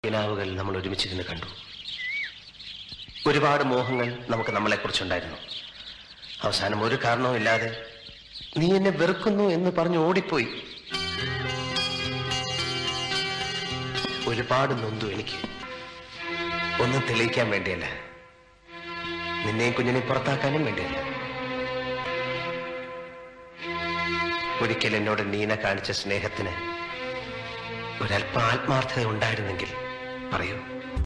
കിനാവുകൾ നമ്മൾ ഒരുമിച്ചിരുന്ന് കണ്ടു ഒരുപാട് മോഹങ്ങൾ നമുക്ക് നമ്മളെക്കുറിച്ചുണ്ടായിരുന്നു അവസാനം ഒരു കാരണവും ഇല്ലാതെ നീ എന്നെ വെറുക്കുന്നു എന്ന് പറഞ്ഞ് ഓടിപ്പോയി ഒരുപാട് നൊന്തു എനിക്ക് ഒന്നും തെളിയിക്കാൻ വേണ്ടിയല്ല നിന്നെയും കുഞ്ഞിനെ പുറത്താക്കാനും വേണ്ടിയല്ല ഒരിക്കൽ എന്നോട് നീന കാണിച്ച സ്നേഹത്തിന് ഒരല്പം ആത്മാർത്ഥത ഉണ്ടായിരുന്നെങ്കിൽ പറയൂ